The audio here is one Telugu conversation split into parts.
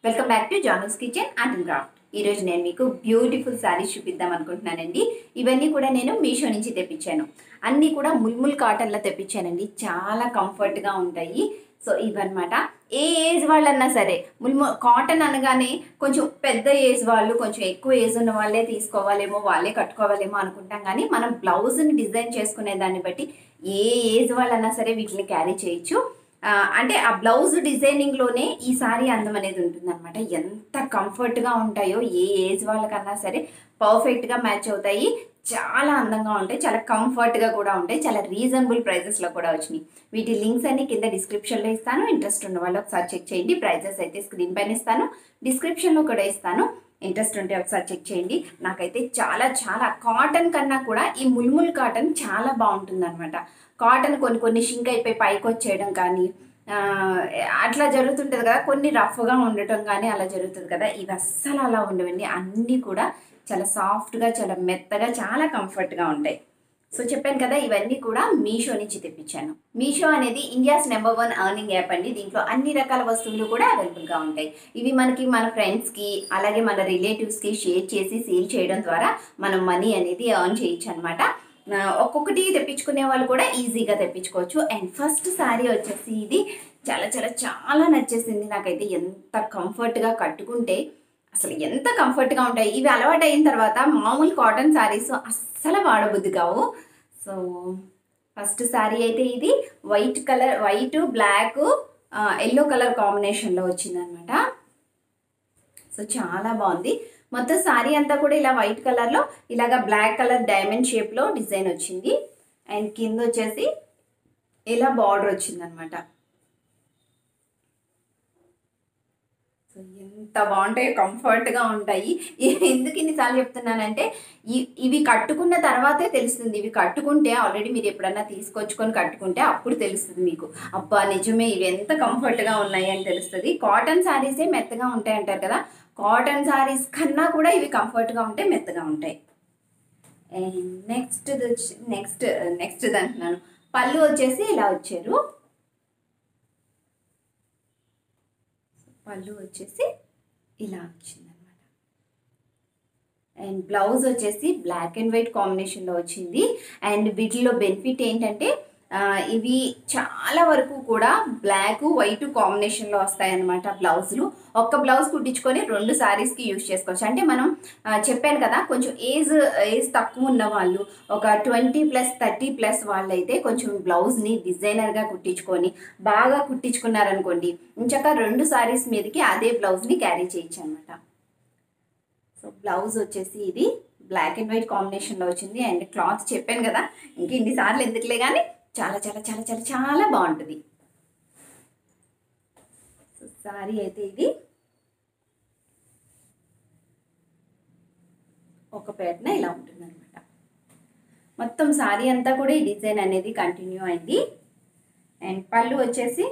welcome back to Janu's kitchen art and craft ఈరోజు నేను మీకు బ్యూటిఫుల్ శారీస్ చూపిద్దాం అనుకుంటున్నానండి ఇవన్నీ కూడా నేను మీషో నుంచి తెప్పించాను అన్నీ కూడా ముల్ముల్ కాటన్లో తెప్పించానండి చాలా కంఫర్ట్గా ఉంటాయి సో ఇవన్నమాట ఏ ఏజ్ వాళ్ళన్నా సరే ముల్ము కాటన్ అనగానే కొంచెం పెద్ద ఏజ్ వాళ్ళు కొంచెం ఎక్కువ ఏజ్ ఉన్న వాళ్ళే తీసుకోవాలేమో వాళ్ళే కట్టుకోవాలేమో అనుకుంటాం కానీ మనం బ్లౌజ్ని డిజైన్ చేసుకునే దాన్ని బట్టి ఏ ఏజ్ వాళ్ళన్నా సరే వీటిని క్యారీ చేయొచ్చు ఆ, అంటే ఆ బ్లౌజ్ డిజైనింగ్లోనే ఈ సారీ అందం అనేది ఉంటుందన్నమాట ఎంత కంఫర్ట్గా ఉంటాయో ఏ ఏజ్ వాళ్ళకన్నా సరే పర్ఫెక్ట్గా మ్యాచ్ అవుతాయి చాలా అందంగా ఉంటాయి చాలా కంఫర్ట్గా కూడా ఉంటాయి చాలా రీజనబుల్ ప్రైజెస్లో కూడా వచ్చినాయి వీటి లింక్స్ అన్ని కింద డిస్క్రిప్షన్లో ఇస్తాను ఇంట్రెస్ట్ ఉన్న వాళ్ళు ఒకసారి చెక్ చేయండి ప్రైజెస్ అయితే స్క్రీన్ పైన ఇస్తాను డిస్క్రిప్షన్లో కూడా ఇస్తాను ఇంట్రెస్ట్ ఉంటే ఒకసారి చెక్ చేయండి నాకైతే చాలా చాలా కాటన్ కన్నా కూడా ఈ ముల్ముల్ కాటన్ చాలా బాగుంటుంది అనమాట కాటన్ కొన్ని కొన్ని షింక్ అయిపోయి పైకి వచ్చేయడం కానీ ఆ, అట్లా జరుగుతుంటుంది కదా కొన్ని రఫ్గా ఉండటం కానీ అలా జరుగుతుంది కదా ఇవి అస్సలు అలా ఉండవండి అన్నీ కూడా చాలా సాఫ్ట్గా చాలా మెత్తగా చాలా కంఫర్ట్గా ఉంటాయి సో చెప్పాను కదా ఇవన్నీ కూడా మీషో నుంచి తెప్పించాను మీషో అనేది India's number one earning app అండి దీంట్లో అన్ని రకాల వస్తువులు కూడా అవైలబుల్గా ఉంటాయి ఇవి మనకి మన ఫ్రెండ్స్కి అలాగే మన రిలేటివ్స్కి షేర్ చేసి సేల్ చేయడం ద్వారా మనం మనీ అనేది ఎర్న్ చేయొచ్చు అనమాట ఒక్కొక్కటి తెప్పించుకునే వాళ్ళు కూడా ఈజీగా తెప్పించుకోవచ్చు అండ్ ఫస్ట్ శారీ వచ్చేసి ఇది చాలా చాలా చాలా నచ్చేసింది నాకైతే ఎంత కంఫర్ట్గా కట్టుకుంటే అసలు ఎంత కంఫర్ట్గా ఉంటాయి ఇవి అలవాటు అయిన తర్వాత మామూలు కాటన్ శారీస్ అస్సలు వాడబుద్ది కావు సో ఫస్ట్ శారీ అయితే ఇది white colour white black yellow colour కాంబినేషన్లో వచ్చిందనమాట సో చాలా బాగుంది మొత్తం శారీ అంతా కూడా ఇలా వైట్ కలర్లో ఇలాగ బ్లాక్ కలర్ డైమండ్ షేప్లో డిజైన్ వచ్చింది అండ్ కింద వచ్చేసి ఇలా బార్డర్ వచ్చిందనమాట సో ఎంత బాగుంటాయో కంఫర్ట్గా ఉంటాయి ఇ- ఎందుకు ఇన్నిసార్లు చెప్తున్నానంటే ఇ- ఇవి కట్టుకున్న తర్వాతే తెలుస్తుంది ఇవి కట్టుకుంటే ఆల్రెడీ మీరు ఎప్పుడన్నా తీసుకొచ్చుకొని కట్టుకుంటే అప్పుడు తెలుస్తుంది మీకు అబ్బా నిజమే ఇవి ఎంత కంఫర్ట్గా ఉన్నాయి అని తెలుస్తుంది కాటన్ శారీసే మెత్తగా ఉంటాయి అంటారు కదా కాటన్ శారీస్ కన్నా కూడా ఇవి కంఫర్ట్గా ఉంటాయి మెత్తగా ఉంటాయి అండ్ నెక్స్ట్ వచ్చి నెక్స్ట్ నెక్స్ట్ అంటున్నాను పళ్ళు వచ్చేసి ఇలా వచ్చారు పళ్ళు వచ్చేసి ఇలా వచ్చిందనమాట అండ్ బ్లౌజ్ వచ్చేసి బ్లాక్ అండ్ వైట్ కాంబినేషన్లో వచ్చింది అండ్ వీటిలో బెనిఫిట్ ఏంటంటే ఆ, ఇవి చాలా వరకు కూడా బ్లాక్ వైట్ కాంబినేషన్లో వస్తాయన్నమాట బ్లౌజులు ఒక్క బ్లౌజ్ కుట్టించుకొని రెండు శారీస్కి యూజ్ చేసుకోవచ్చు అంటే మనం ఆ, చెప్పాను కదా కొంచెం ఏజ్ ఏజ్ తక్కువ ఉన్న వాళ్ళు ఒక ట్వంటీ ప్లస్ థర్టీ ప్లస్ వాళ్ళైతే కొంచెం బ్లౌజ్ని డిజైనర్గా కుట్టించుకొని బాగా కుట్టించుకున్నారనుకోండి ఇంచక రెండు శారీస్ మీదకి అదే బ్లౌజ్ని క్యారీ చేయొచ్చు అనమాట సో బ్లౌజ్ వచ్చేసి ఇది బ్లాక్ అండ్ వైట్ కాంబినేషన్లో వచ్చింది అండ్ క్లాత్ చెప్పాను కదా ఇంక ఇన్నిసార్లు ఎందుకులే కానీ చాలా చాలా చాలా చాలా చాలా బాగుంటుంది సో సారీ అయితే ఇది ఒక పేటన ఇలా ఉంటుంది అనమాట మొత్తం సారీ అంతా కూడా ఈ డిజైన్ అనేది కంటిన్యూ అయింది అండ్ పళ్ళు వచ్చేసి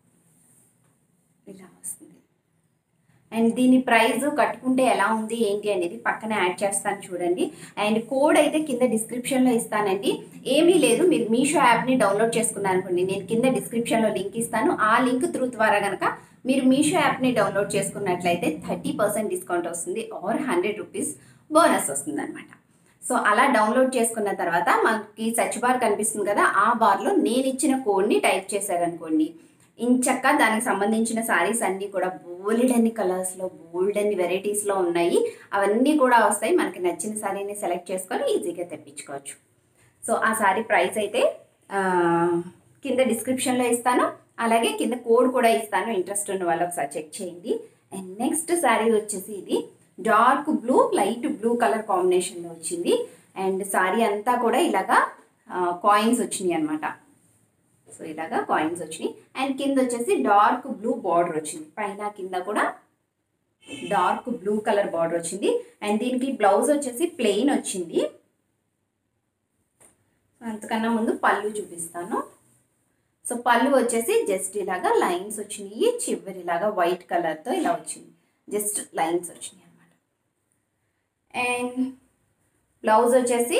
ఇలా వస్తుంది అండ్ దీని ప్రైస్ కట్టుకుంటే ఎలా ఉంది ఏంటి అనేది పక్కన యాడ్ చేస్తాను చూడండి అండ్ కోడ్ అయితే కింద డిస్క్రిప్షన్లో ఇస్తానండి ఏమీ లేదు మీరు మీషో యాప్ని డౌన్లోడ్ చేసుకున్నారనుకోండి నేను కింద డిస్క్రిప్షన్లో లింక్ ఇస్తాను ఆ లింక్ త్రూ ద్వారా కనుక మీరు మీషో యాప్ని డౌన్లోడ్ చేసుకున్నట్లయితే థర్టీ పర్సెంట్ డిస్కౌంట్ వస్తుంది ఆర్ హండ్రెడ్ రూపీస్ బోనస్ వస్తుంది అనమాట సో అలా డౌన్లోడ్ చేసుకున్న తర్వాత మనకి సర్చ్ బార్ కనిపిస్తుంది కదా ఆ బార్లో నేను ఇచ్చిన కోడ్ని టైప్ చేశారనుకోండి ఇంచక్క దానికి సంబంధించిన శారీస్ అన్నీ కూడా బోల్డ్ అన్ని కలర్స్లో బోల్డ్ అన్ని వెరైటీస్లో ఉన్నాయి అవన్నీ కూడా వస్తాయి మనకి నచ్చిన శారీని సెలెక్ట్ చేసుకొని ఈజీగా తెప్పించుకోవచ్చు సో ఆ శారీ ప్రైస్ అయితే ఆ, కింద డిస్క్రిప్షన్లో ఇస్తాను అలాగే కింద కోడ్ కూడా ఇస్తాను ఇంట్రెస్ట్ ఉన్న వాళ్ళు ఒకసారి చెక్ చేయండి అండ్ నెక్స్ట్ శారీ వచ్చేసి ఇది dark blue light blue colour కాంబినేషన్లో వచ్చింది అండ్ శారీ అంతా కూడా ఇలాగా కాయిన్స్ వచ్చినాయి అనమాట సో ఇలాగా కాయిన్స్ వచ్చినాయి అండ్ కింద వచ్చేసి డార్క్ బ్లూ బార్డర్ వచ్చింది పైన కింద కూడా డార్క్ బ్లూ కలర్ బార్డర్ వచ్చింది అండ్ దీనికి బ్లౌజ్ వచ్చేసి ప్లెయిన్ వచ్చింది అంతకన్నా ముందు పళ్ళు చూపిస్తాను సో పళ్ళు వచ్చేసి జస్ట్ ఇలాగా లైన్స్ వచ్చినాయి చివరి ఇలాగా వైట్ కలర్తో ఇలా వచ్చింది జస్ట్ లైన్స్ వచ్చినాయి అనమాట అండ్ బ్లౌజ్ వచ్చేసి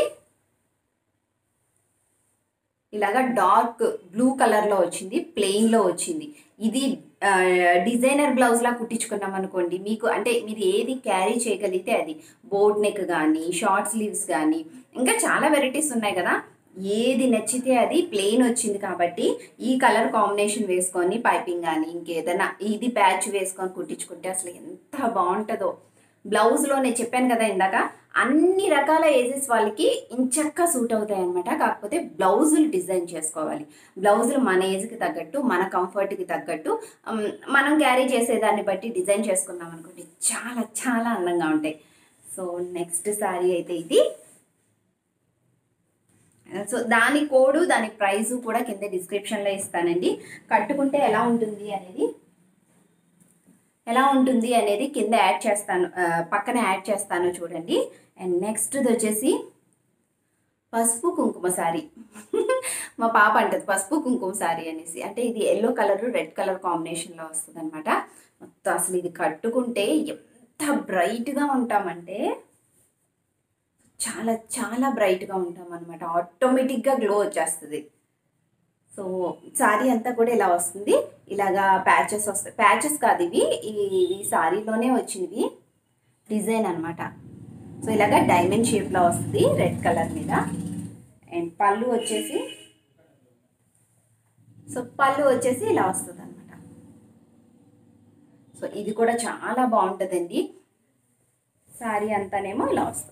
ఇలాగా డార్క్ బ్లూ కలర్లో వచ్చింది ప్లెయిన్లో వచ్చింది ఇది ఆ, డిజైనర్ బ్లౌజ్లా కుట్టించుకున్నాం అనుకోండి మీకు అంటే మీరు ఏది క్యారీ చేయగలిగితే అది బోట్ నెక్ కానీ షార్ట్ స్లీవ్స్ కానీ ఇంకా చాలా వెరైటీస్ ఉన్నాయి కదా ఏది నచ్చితే అది ప్లెయిన్ వచ్చింది కాబట్టి ఈ కలర్ కాంబినేషన్ వేసుకొని పైపింగ్ కానీ ఇంకేదైనా ఇది ప్యాచ్ వేసుకొని కుట్టించుకుంటే అసలు ఎంత బాగుంటుందో బ్లౌజ్లో నేను చెప్పాను కదా ఇందాక అన్ని రకాల ఏజెస్ వాళ్ళకి ఇంచక్క సూట్ అవుతాయి అనమాట కాకపోతే బ్లౌజులు డిజైన్ చేసుకోవాలి బ్లౌజులు మన ఏజ్కి తగ్గట్టు మన కంఫర్ట్కి తగ్గట్టు ఉమ్, మనం క్యారీ చేసేదాన్ని బట్టి డిజైన్ చేసుకున్నాం అనుకోండి చాలా చాలా అందంగా ఉంటాయి సో నెక్స్ట్ శారీ అయితే ఇది సో దాని కోడు దాని ప్రైస్ కూడా కింద డిస్క్రిప్షన్లో ఇస్తానండి కట్టుకుంటే ఎలా ఉంటుంది అనేది ఎలా ఉంటుంది అనేది కింద యాడ్ చేస్తాను ఆ, పక్కన యాడ్ చేస్తాను చూడండి అండ్ నెక్స్ట్ది వచ్చేసి పసుపు కుంకుమ సారీ మా పాప అంటది పసుపు కుంకుమ సారీ అనేసి అంటే ఇది ఎల్లో కలర్ రెడ్ కలర్ కాంబినేషన్లో వస్తుంది అనమాట మొత్తం అసలు ఇది కట్టుకుంటే ఎంత బ్రైట్గా ఉంటామంటే చాలా చాలా బ్రైట్గా ఉంటాం అనమాట ఆటోమేటిక్గా గ్లో వచ్చేస్తుంది సో శారీ అంతా కూడా ఇలా వస్తుంది ఇలాగా ప్యాచెస్ వస్తాయి ప్యాచెస్ కాదు ఇవి ఇవి ఇవి శారీలోనే వచ్చినవి డిజైన్ అనమాట సో ఇలాగా డైమండ్ షేప్లో వస్తుంది రెడ్ కలర్ మీద అండ్ పళ్ళు వచ్చేసి సో పళ్ళు వచ్చేసి ఇలా వస్తుంది అనమాట సో ఇది కూడా చాలా బాగుంటుందండి శారీ అంతానేమో ఇలా వస్తుంది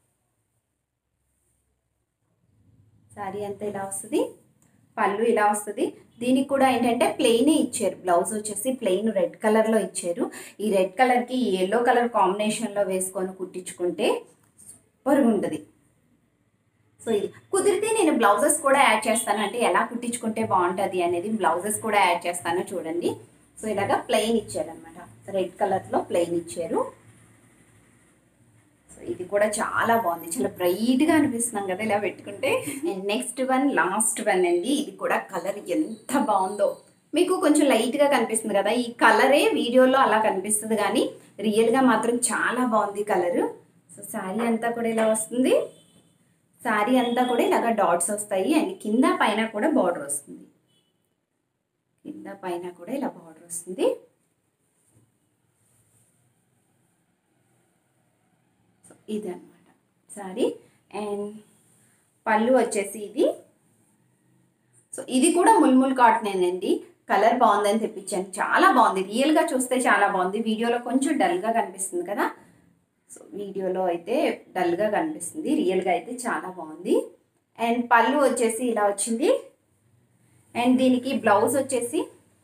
శారీ అంతా ఇలా వస్తుంది పళ్ళు ఇలా వస్తుంది దీనికి కూడా ఏంటంటే ప్లెయినే ఇచ్చారు బ్లౌజ్ వచ్చేసి ప్లెయిన్ రెడ్ కలర్లో ఇచ్చారు ఈ రెడ్ కలర్కి ఎల్లో కలర్ కాంబినేషన్లో వేసుకొని కుట్టించుకుంటే సూపర్గా ఉంటుంది సో ఇది కుదిరితే నేను బ్లౌజెస్ కూడా యాడ్ చేస్తాను అంటే ఎలా కుట్టించుకుంటే బాగుంటుంది అనేది బ్లౌజెస్ కూడా యాడ్ చేస్తాను చూడండి సో ఇలాగా ప్లెయిన్ ఇచ్చారనమాట రెడ్ కలర్లో ప్లెయిన్ ఇచ్చారు సో ఇది కూడా చాలా బాగుంది చాలా బ్రైట్గా అనిపిస్తున్నాం కదా ఇలా పెట్టుకుంటే and next one last one అండి ఇది కూడా కలర్ ఎంత బాగుందో మీకు కొంచెం లైట్గా కనిపిస్తుంది కదా ఈ కలరే వీడియోలో అలా కనిపిస్తుంది కానీ రియల్గా మాత్రం చాలా బాగుంది కలరు సో శారీ అంతా కూడా ఇలా వస్తుంది శారీ అంతా కూడా ఇలాగ డాట్స్ వస్తాయి అండ్ కింద పైన కూడా బార్డర్ వస్తుంది కింద పైన కూడా ఇలా బార్డర్ వస్తుంది సో ఇది అనమాట సారీ అండ్ పళ్ళు వచ్చేసి ఇది సో ఇది కూడా ముల్ముల్ కాటనేనండి కలర్ బాగుందని తెప్పించాను చాలా బాగుంది రియల్గా చూస్తే చాలా బాగుంది వీడియోలో కొంచెం డల్గా కనిపిస్తుంది కదా సో వీడియోలో అయితే డల్గా కనిపిస్తుంది రియల్గా అయితే చాలా బాగుంది అండ్ పళ్ళు వచ్చేసి ఇలా వచ్చింది అండ్ దీనికి బ్లౌజ్ వచ్చేసి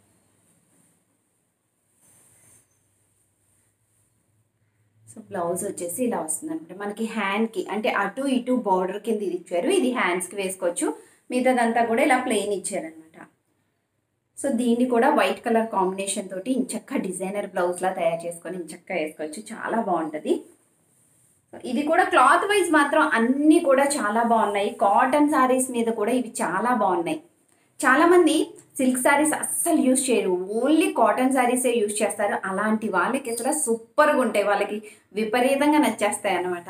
సో బ్లౌజ్ వచ్చేసి ఇలా వస్తుంది అనమాట మనకి హ్యాండ్కి అంటే అటు ఇటు బార్డర్ కింద ఇది ఇచ్చారు ఇది హ్యాండ్స్కి వేసుకోవచ్చు మిగతాదంతా కూడా ఇలా ప్లెయిన్ ఇచ్చారనమాట సో దీన్ని కూడా వైట్ కలర్ కాంబినేషన్ తోటి ఇంచక్క డిజైనర్ బ్లౌజ్లా తయారు చేసుకొని ఇంచక్క వేసుకోవచ్చు చాలా బాగుంటుంది సో ఇది కూడా క్లాత్ వైజ్ మాత్రం అన్నీ కూడా చాలా బాగున్నాయి కాటన్ శారీస్ మీద కూడా ఇవి చాలా బాగున్నాయి చాలామంది సిల్క్ శారీస్ అస్సలు యూజ్ చేయరు ఓన్లీ కాటన్ శారీసే యూజ్ చేస్తారు అలాంటి వాళ్ళకి అసలు సూపర్గా ఉంటాయి వాళ్ళకి విపరీతంగా నచ్చేస్తాయి అన్నమాట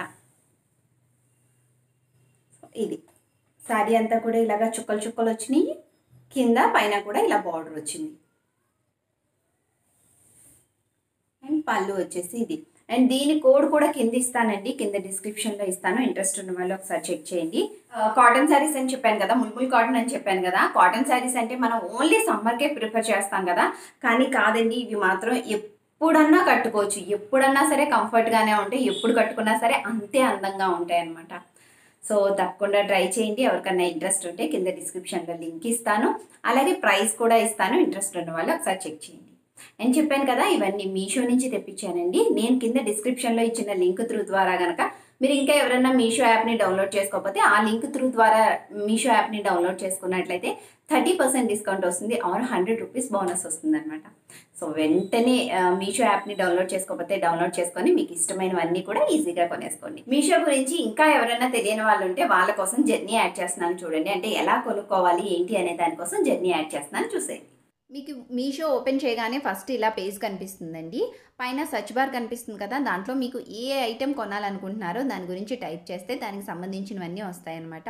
సో ఇది శారీ అంతా కూడా ఇలాగా చుక్కలు చుక్కలు వచ్చినాయి కింద పైన కూడా ఇలా బార్డర్ వచ్చింది అండ్ పళ్ళు వచ్చేసి ఇది అండ్ దీని కోడ్ కూడా కింద ఇస్తానండి కింద డిస్క్రిప్షన్లో ఇస్తాను ఇంట్రెస్ట్ ఉన్న వాళ్ళు ఒకసారి చెక్ చేయండి కాటన్ శారీస్ అని చెప్పాను కదా ముల్ముల్ కాటన్ అని చెప్పాను కదా కాటన్ శారీస్ అంటే మనం ఓన్లీ సమ్మర్కే ప్రిఫర్ చేస్తాం కదా కానీ కాదండి ఇవి మాత్రం ఎప్పుడన్నా కట్టుకోవచ్చు ఎప్పుడన్నా సరే కంఫర్ట్గానే ఉంటాయి ఎప్పుడు కట్టుకున్నా సరే అంతే అందంగా ఉంటాయి అన్నమాట సో తప్పకుండా ట్రై చేయండి ఎవరికన్నా ఇంట్రెస్ట్ ఉంటే కింద డిస్క్రిప్షన్లో లింక్ ఇస్తాను అలాగే ప్రైస్ కూడా ఇస్తాను ఇంట్రెస్ట్ ఉన్న వాళ్ళు ఒకసారి చెక్ చేయండి నేను చెప్పాను కదా ఇవన్నీ మీషో నుంచి తెప్పించానండి నేను కింద డిస్క్రిప్షన్లో ఇచ్చిన లింక్ త్రూ ద్వారా కనుక మీరు ఇంకా ఎవరైనా మీషో యాప్ని డౌన్లోడ్ చేసుకోకపోతే ఆ లింక్ త్రూ ద్వారా మీషో యాప్ని డౌన్లోడ్ చేసుకున్నట్లయితే థర్టీ పర్సెంట్ డిస్కౌంట్ వస్తుంది ఆర్ హండ్రెడ్ రూపీస్ బోనస్ వస్తుంది అనమాట సో వెంటనే ఆ, మీషో యాప్ని డౌన్లోడ్ చేసుకోకపోతే డౌన్లోడ్ చేసుకొని మీకు ఇష్టమైనవన్నీ కూడా ఈజీగా కొనేసుకోండి మీషో గురించి ఇంకా ఎవరైనా తెలియని వాళ్ళు ఉంటే వాళ్ళ కోసం జర్నీ యాడ్ చేస్తున్నాను చూడండి అంటే ఎలా కొనుక్కోవాలి ఏంటి అనే దానికోసం జర్నీ యాడ్ చేస్తున్నాను చూసేయండి మీకు మీషో ఓపెన్ చేయగానే ఫస్ట్ ఇలా పేజ్ కనిపిస్తుందండి పైన సర్చ్ బార్ కనిపిస్తుంది కదా దాంట్లో మీకు ఏ ఐటెం కొనాలనుకుంటున్నారో దాని గురించి టైప్ చేస్తే దానికి సంబంధించినవన్నీ వస్తాయన్నమాట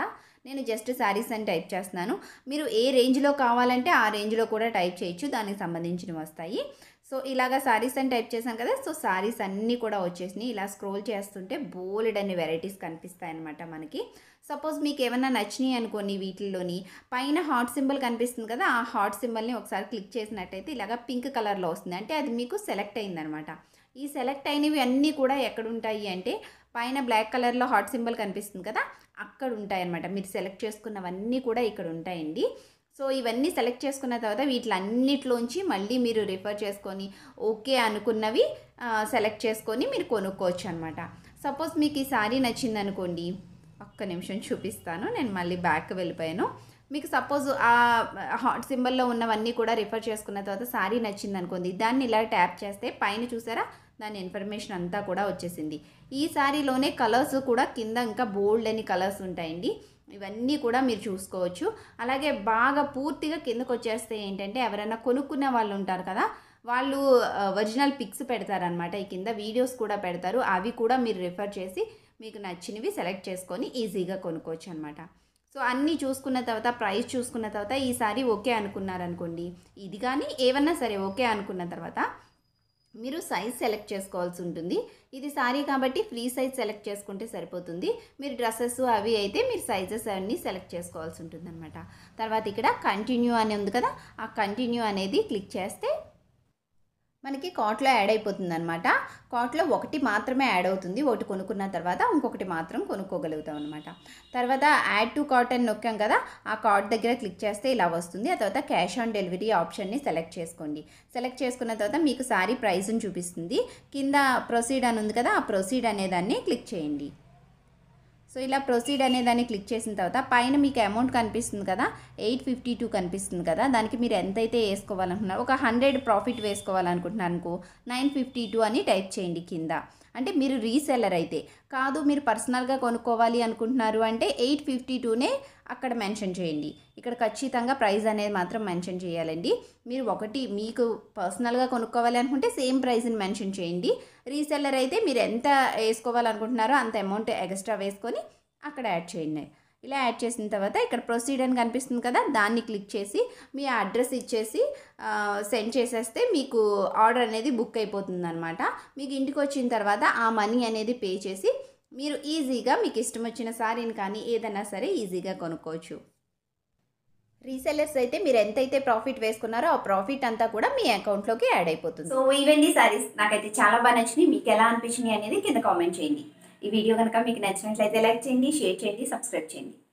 నేను జస్ట్ శారీస్ అని టైప్ చేస్తున్నాను మీరు ఏ రేంజ్లో కావాలంటే ఆ రేంజ్లో కూడా టైప్ చేయొచ్చు దానికి సంబంధించినవి వస్తాయి సో ఇలాగా శారీస్ అని టైప్ చేశాను కదా సో శారీస్ అన్నీ కూడా వచ్చేసినాయి ఇలా స్క్రోల్ చేస్తుంటే బోలెడ్ అన్ని వెరైటీస్ కనిపిస్తాయి అనమాట మనకి సపోజ్ మీకు ఏమైనా నచ్చినాయి అనుకోండి వీటిల్లోని పైన హాట్ సింబల్ కనిపిస్తుంది కదా ఆ హాట్ సింబల్ని ఒకసారి క్లిక్ చేసినట్టయితే ఇలాగ పింక్ కలర్లో వస్తుంది అంటే అది మీకు సెలెక్ట్ అయిందనమాట ఈ సెలెక్ట్ అయినవి అన్నీ కూడా ఎక్కడ ఉంటాయి అంటే పైన బ్లాక్ కలర్లో హాట్ సింబల్ కనిపిస్తుంది కదా అక్కడ ఉంటాయి అనమాట మీరు సెలెక్ట్ చేసుకున్నవన్నీ కూడా ఇక్కడ ఉంటాయండి సో ఇవన్నీ సెలెక్ట్ చేసుకున్న తర్వాత వీటిలన్నిటిలోంచి మళ్ళీ మీరు రిఫర్ చేసుకొని ఓకే అనుకున్నవి సెలెక్ట్ చేసుకొని మీరు కొనుక్కోవచ్చు అనమాట సపోజ్ మీకు ఈ సారీ నచ్చింది అనుకోండి ఒక్క నిమిషం చూపిస్తాను నేను మళ్ళీ బ్యాక్ వెళ్ళిపోయాను మీకు సపోజ్ ఆ హాట్ సింబల్లో ఉన్నవన్నీ కూడా రిఫర్ చేసుకున్న తర్వాత సారీ నచ్చింది అనుకోండి దాన్ని ఇలా ట్యాప్ చేస్తే పైన చూసారా దాని ఇన్ఫర్మేషన్ అంతా కూడా వచ్చేసింది ఈ సారీలోనే కలర్స్ కూడా కింద ఇంకా బోల్డ్ అని కలర్స్ ఉంటాయండి ఇవన్నీ కూడా మీరు చూసుకోవచ్చు అలాగే బాగా పూర్తిగా కిందకు వచ్చేస్తే ఏంటంటే ఎవరైనా కొనుక్కునే వాళ్ళు ఉంటారు కదా వాళ్ళు ఒరిజినల్ పిక్స్ పెడతారనమాట ఈ కింద వీడియోస్ కూడా పెడతారు అవి కూడా మీరు రిఫర్ చేసి మీకు నచ్చినవి సెలెక్ట్ చేసుకొని ఈజీగా కొనుక్కోవచ్చు అనమాట సో అన్నీ చూసుకున్న తర్వాత ప్రైస్ చూసుకున్న తర్వాత ఈసారి ఓకే అనుకున్నారనుకోండి ఇది కానీ ఏమన్నా సరే ఓకే అనుకున్న తర్వాత మీరు సైజ్ సెలెక్ట్ చేసుకోవాల్సి ఉంటుంది ఇది సారీ కాబట్టి ఫ్రీ సైజ్ సెలెక్ట్ చేసుకుంటే సరిపోతుంది మీరు డ్రెస్సెస్ అవి అయితే మీరు సైజెస్ అన్నీ సెలెక్ట్ చేసుకోవాల్సి ఉంటుంది అనమాట తర్వాత ఇక్కడ కంటిన్యూ అని ఉంది కదా ఆ కంటిన్యూ అనేది క్లిక్ చేస్తే మనకి కార్ట్లో యాడ్ అయిపోతుంది అనమాట కార్ట్లో ఒకటి మాత్రమే యాడ్ అవుతుంది ఒకటి కొనుక్కున్న తర్వాత ఇంకొకటి మాత్రం కొనుక్కోగలుగుతాం అనమాట తర్వాత యాడ్ టు కార్ట్ అని నొక్కాం కదా ఆ కార్ట్ దగ్గర క్లిక్ చేస్తే ఇలా వస్తుంది ఆ తర్వాత క్యాష్ ఆన్ డెలివరీ ఆప్షన్ని సెలెక్ట్ చేసుకోండి సెలెక్ట్ చేసుకున్న తర్వాత మీకు సారీ ప్రైస్ని చూపిస్తుంది కింద ప్రొసీడ్ అని ఉంది కదా ఆ ప్రొసీడ్ అనే దాన్ని క్లిక్ చేయండి సో ఇలా ప్రొసీడ్ అనే దాన్ని క్లిక్ చేసిన తర్వాత పైన మీకు అమౌంట్ కనిపిస్తుంది కదా ఎయిట్ ఫిఫ్టీ టూ కనిపిస్తుంది కదా దానికి మీరు ఎంతైతే వేసుకోవాలనుకున్నారు ఒక హండ్రెడ్ ప్రాఫిట్ వేసుకోవాలనుకుంటున్నారు అనుకో నైన్ ఫిఫ్టీ టూ అని టైప్ చేయండి కింద అంటే మీరు రీసెల్లర్ అయితే కాదు మీరు పర్సనల్గా కొనుక్కోవాలి అనుకుంటున్నారు అంటే ఎయిట్ ఫిఫ్టీ టూనే అక్కడ మెన్షన్ చేయండి ఇక్కడ ఖచ్చితంగా ప్రైస్ అనేది మాత్రం మెన్షన్ చేయాలండి మీరు ఒకటి మీకు పర్సనల్గా కొనుక్కోవాలి అనుకుంటే సేమ్ ప్రైస్ని మెన్షన్ చేయండి రీసెల్లర్ అయితే మీరు ఎంత వేసుకోవాలనుకుంటున్నారో అంత అమౌంట్ ఎక్స్ట్రా వేసుకొని అక్కడ యాడ్ చేయండి ఇలా యాడ్ చేసిన తర్వాత ఇక్కడ ప్రొసీడ్ అని కనిపిస్తుంది కదా దాన్ని క్లిక్ చేసి మీ అడ్రస్ ఇచ్చేసి సెండ్ చేసేస్తే మీకు ఆర్డర్ అనేది బుక్ అయిపోతుంది అనమాట మీకు ఇంటికి వచ్చిన తర్వాత ఆ మనీ అనేది పే చేసి మీరు ఈజీగా మీకు ఇష్టం వచ్చిన సారీని కానీ ఏదైనా సరే ఈజీగా కొనుక్కోవచ్చు రీసెల్లర్స్ అయితే మీరు ఎంతైతే ప్రాఫిట్ వేసుకున్నారో ఆ ప్రాఫిట్ అంతా కూడా మీ అకౌంట్లోకి యాడ్ అయిపోతుంది సో ఇవన్నీ సారీస్ నాకైతే చాలా బాగా నచ్చినాయి మీకు ఎలా అనిపించినాయి అనేది కింద కామెంట్ చేయండి ఈ వీడియో కనుక మీకు నచ్చినట్లయితే లైక్ చేయండి షేర్ చేయండి సబ్స్క్రైబ్ చేయండి